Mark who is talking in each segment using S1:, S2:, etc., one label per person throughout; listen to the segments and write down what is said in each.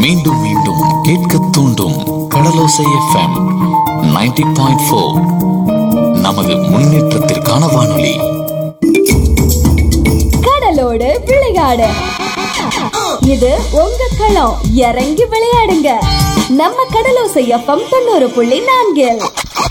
S1: மீண்டும் மீண்டும் கேட்க தூண்டும் கடலோசை எஃப்எம் 90.4 பாயிண்ட் ஃபோர் நமது முன்னேற்றத்திற்கான வானொலி
S2: கடலோடு விளையாடு இது உங்க களம் இறங்கி விளையாடுங்க நம்ம கடலோசை எஃப்எம் தொண்ணூறு புள்ளி நான்கில்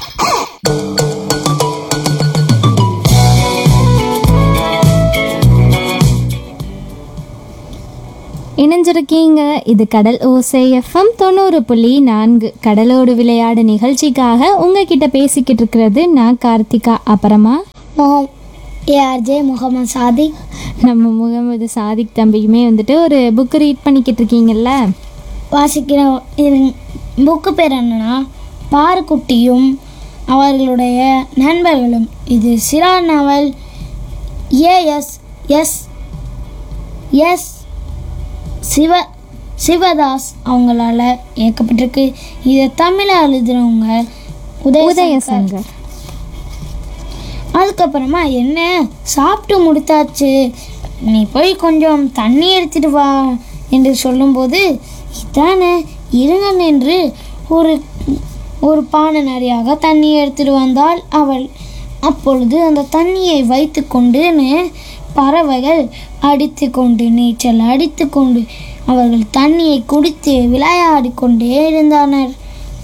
S3: இணைஞ்சிருக்கீங்க இது கடல் ஓசை எஃப்எம் தொண்ணூறு புள்ளி நான்கு கடலோடு விளையாடு நிகழ்ச்சிக்காக உங்ககிட்ட பேசிக்கிட்டு இருக்கிறது நான் கார்த்திகா அப்புறமா
S4: முகம் ஏஆர்ஜே முகமது சாதிக்
S3: நம்ம முகமது சாதிக் தம்பியுமே வந்துட்டு ஒரு புக்கு ரீட் பண்ணிக்கிட்டு இருக்கீங்கல்ல
S4: வாசிக்கிற புக்கு பேர் என்னன்னா பாருக்குட்டியும் அவர்களுடைய நண்பர்களும் இது சிரா novel A S S S Siva Sivadas அவங்களால இயக்கப்பட்டிருக்கு இதை தமிழில் எழுதுறவங்க உதயசங்கர்
S3: உதயசங்கர்
S4: அதுக்கப்புறமா என்ன சாப்பிட்டு முடித்தாச்சு நீ போய் கொஞ்சம் தண்ணி எடுத்துட்டு வா என்று சொல்லும்போது இதானே இருங்க என்று ஒரு ஒரு பானை நிறையாக தண்ணி எடுத்துட்டு வந்தாள் அவள் அப்பொழுது அந்த தண்ணியை வைத்து கொண்டுன்னு பறவைகள் அடித்து கொண்டு நீச்சல் அடித்து கொண்டு அவர்கள் தண்ணியை குடித்து விளையாடி கொண்டே இருந்தனர்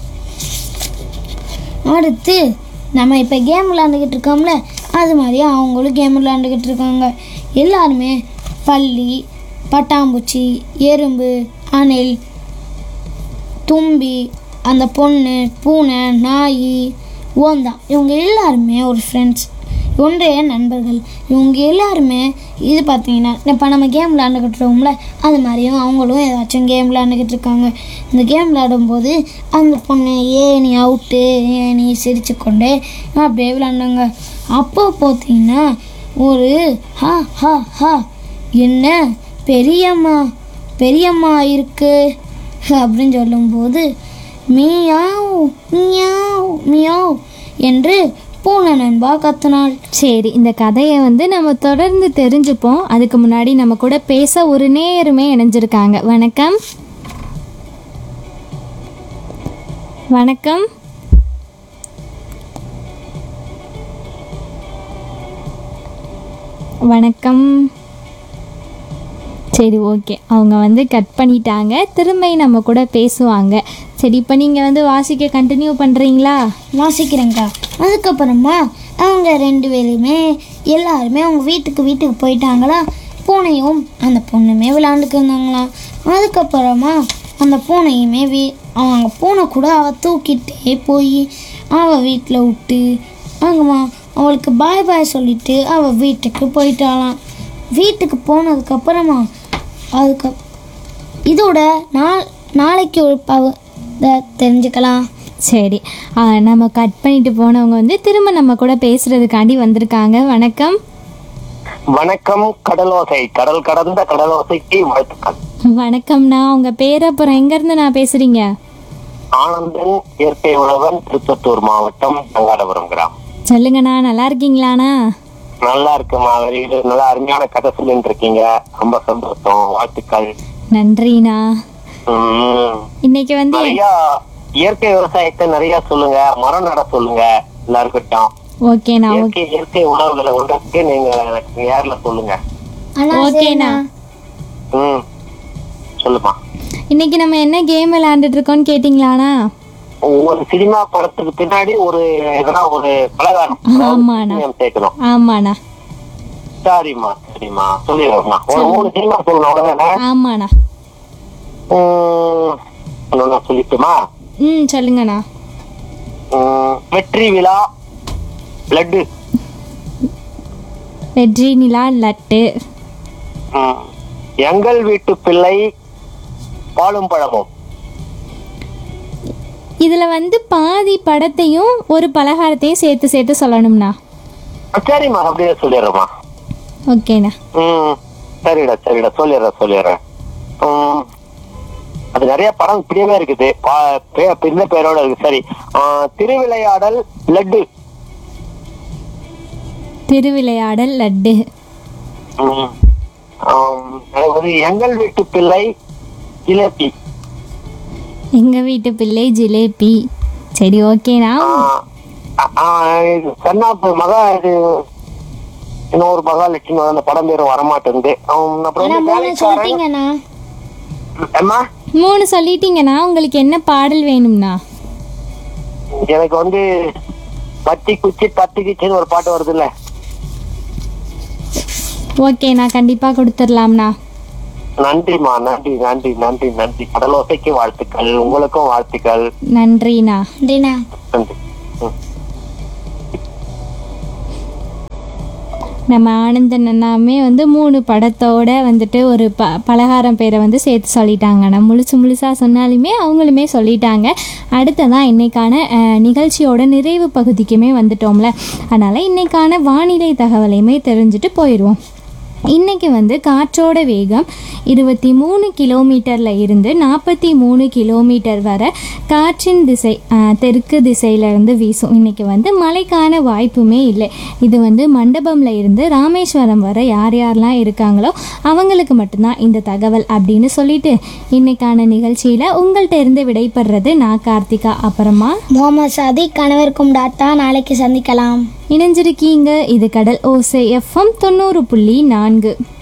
S4: அடுத்து நம்ம இப்போ கேம் விளாண்டுக்கிட்டு இருக்கோம்ல அது மாதிரி அவங்களும் கேம் விளாண்டுக்கிட்டு இருக்காங்க எல்லாருமே பல்லி பட்டாம்பூச்சி எறும்பு அணில் தும்பி அந்த பொண்ணு பூனை நாய் ஓந்தான் இவங்க எல்லாருமே ஒரு ஃப்ரெண்ட்ஸ் ஒன்றைய நண்பர்கள் இவங்க எல்லாருமே இது பார்த்தீங்கன்னா இப்போ நம்ம கேம் விளாண்டுக்கிட்டு இருக்கோம்ல அது மாதிரியும் அவங்களும் ஏதாச்சும் கேம் விளாண்டுக்கிட்டு இருக்காங்க இந்த கேம் விளையாடும்போது அந்த பொண்ணு ஏ நீ அவுட்டு ஏ நீ சிரிச்சு கொண்டே அப்படியே விளாண்டாங்க அப்போ பார்த்தீங்கன்னா ஒரு ஹா ஹா ஹா என்ன பெரியம்மா பெரியம்மா இருக்கு அப்படின்னு சொல்லும்போது மியாவ் மியாவ் மியாவ் என்று பூனை நண்பா கத்தினாள்
S3: சரி இந்த கதையை வந்து நம்ம தொடர்ந்து தெரிஞ்சுப்போம் அதுக்கு முன்னாடி நம்ம கூட பேச ஒரு நேயருமே இணைஞ்சிருக்காங்க வணக்கம் வணக்கம் வணக்கம் சரி ஓகே அவங்க வந்து கட் பண்ணிட்டாங்க திரும்ப நம்ம கூட பேசுவாங்க சரி இப்போ நீங்கள் வந்து வாசிக்க கண்டினியூ பண்ணுறீங்களா
S4: வாசிக்கிறேங்க்கா அதுக்கப்புறமா அவங்க ரெண்டு பேருமே எல்லாருமே அவங்க வீட்டுக்கு வீட்டுக்கு போயிட்டாங்களா பூனையும் அந்த பொண்ணுமே விளாண்டுக்கு இருந்தாங்களாம் அதுக்கப்புறமா அந்த பூனையுமே வீ அவங்க பூனை கூட அவள் தூக்கிட்டே போய் அவள் வீட்டில் விட்டு அங்கம்மா அவளுக்கு பாய் பாய் சொல்லிட்டு அவள் வீட்டுக்கு போயிட்டாளாம் வீட்டுக்கு போனதுக்கப்புறமா அதுக்கு இதோட நாள் நாளைக்கு ஒரு பவ இதை தெரிஞ்சுக்கலாம்
S3: சரி ஆ, நம்ம கட் பண்ணிட்டு போனவங்க வந்து திரும்ப நம்ம கூட பேசுறதுக்காண்டி வந்திருக்காங்க வணக்கம்
S5: வணக்கம் கடலோசை கடல் கடந்த கடலோசைக்கு வாழ்த்துக்கள்
S3: வணக்கம்ண்ணா உங்க பேர் அப்புறம் எங்க இருந்து நான் பேசுறீங்க
S5: ஆனந்தன் இயற்கை உழவன் திருப்பத்தூர் மாவட்டம் தங்காடபுரம் கிராமம்
S3: சொல்லுங்கண்ணா நல்லா இருக்கீங்களாண்ணா
S5: நல்லா இருக்கு மாதிரி இது நல்லா அருமையான கதை சொல்லிட்டு இருக்கீங்க ரொம்ப சந்தோஷம் வாழ்த்துக்கள்
S3: நன்றிண்ணா
S5: உம்
S3: இன்னைக்கு வந்து
S5: நிறைய இயற்கை விவசாயத்தை நிறைய சொல்லுங்க மரம் நட சொல்லுங்க எல்லாருக்கிட்டும்
S3: ஓகேண்ணா ஓகே
S5: இயற்கை இயற்கை உணவுகளை உண்டாக்கி நீங்க எனக்கு நேர்ல சொல்லுங்க
S3: ஓகேண்ணா
S5: ம் சொல்லுமா
S3: இன்னைக்கு நம்ம என்ன கேம் விளையாண்டுட்டு இருக்கோம்னு கேட்டிங்களாண்ணா
S5: ஒரு சினிமா படத்துக்கு பின்னாடி ஒரு எதனா ஒரு பலகாரம்
S3: ஆமாண்ணா.
S5: அதாவது சேர்க்கணும்
S3: ஆமாண்ணா
S5: சரிம்மா சரிம்மா சொல்லிடுறேம்மா ஒரு மூணு சினிமா சொல்லணும் அவ்வளவுதானே
S3: ஆமாண்ணா
S5: உம், ஒண்ணு சொல்லிட்டுமா
S3: ம் சொல்லுங்கண்ணா
S5: உம், வெற்றி விழா லட்டு
S3: வெற்றி நிலா லட்டு
S5: உம், எங்கள் வீட்டு பிள்ளை பாலும் பழமும்
S3: இதுல வந்து பாதி படத்தையும் ஒரு பலகாரத்தையும் சேர்த்து சேர்த்து சொல்லணும்ண்ணா
S5: சரிம்மா அப்படியே சொல்லிடுறேம்மா
S3: ஓகேண்ணா
S5: ம் சரிடா சரிடா சொல்லிடுறேன் சொல்லிடுறேன் உம், அது நிறைய படம் இப்படியே இருக்குது பா- பே- இந்த பேரோட இருக்கு சரி ஆ, திருவிளையாடல் லட்டு
S3: திருவிளையாடல் லட்டு
S5: ம். ஆம், எனக்கு வந்து எங்கள் வீட்டு பிள்ளை ஜிலேபி
S3: எங்க வீட்டு பிள்ளை ஜிலேபி சரி ஓகேண்ணா
S5: ஆ, ஆ, இது கண்ணாப்பு மகா இது இன்னொரு மகாலட்சுமி அந்த படம் பேரும் வரமாட்டேங்குது அவன் அப்புறம்
S4: ஆனா
S5: வந்து
S4: மூணு
S5: வேலைக்காரன்.
S4: சொல்லிட்டீங்கண்ணா
S5: அம்மா
S3: மூணு சொல்லிட்டீங்கண்ணா உங்களுக்கு என்ன பாடல் வேணும்ண்ணா
S5: எனக்கு வந்து பத்தி குச்சி பத்தி கிச்சின்னு ஒரு பாட்டு வருது இல்ல
S3: ஓகேண்ணா கண்டிப்பாக கொடுத்துடலாம்ண்ணா
S5: நன்றிம்மா நன்றி நன்றி நன்றி நன்றி கடலோசைக்கு வாழ்த்துக்கள் உங்களுக்கும் வாழ்த்துக்கள்
S3: நன்றிண்ணா
S4: நன்றிண்ணா
S5: நன்றி ம்.
S3: நம்ம ஆனந்தன் அண்ணாமே வந்து மூணு படத்தோட வந்துட்டு ஒரு ப பலகாரம் பேரை வந்து சேர்த்து சொல்லிட்டாங்க நான் முழுசு முழுசாக சொன்னாலுமே அவங்களுமே சொல்லிட்டாங்க அடுத்ததான் இன்னைக்கான அஹ், நிகழ்ச்சியோட நிறைவு பகுதிக்குமே வந்துட்டோம்ல அதனால் இன்னைக்கான வானிலை தகவலையுமே தெரிஞ்சுட்டு போயிடுவோம் இன்னைக்கு வந்து காற்றோட வேகம் இருபத்தி மூணு கிலோமீட்டரில் இருந்து நாற்பத்தி மூணு கிலோமீட்டர் வரை காற்றின் திசை ஆஹ், தெற்கு திசையிலேருந்து வீசும் இன்னைக்கு வந்து மழைக்கான வாய்ப்புமே இல்லை இது வந்து மண்டபம்ல இருந்து ராமேஸ்வரம் வரை யார் யாரெல்லாம் இருக்காங்களோ அவங்களுக்கு மட்டும்தான் இந்த தகவல் அப்படின்னு சொல்லிட்டு இன்னைக்கான நிகழ்ச்சியில் உங்கள்கிட்ட இருந்து விடைபெறுறது நான் கார்த்திகா அப்புறமா
S4: முகமது சாதிக் கணவருக்கும் டாட்டா நாளைக்கு சந்திக்கலாம்
S3: இணைஞ்சிருக்கீங்க இது கடல் ஓசை எஃப்எம் தொண்ணூறு புள்ளி நான்கு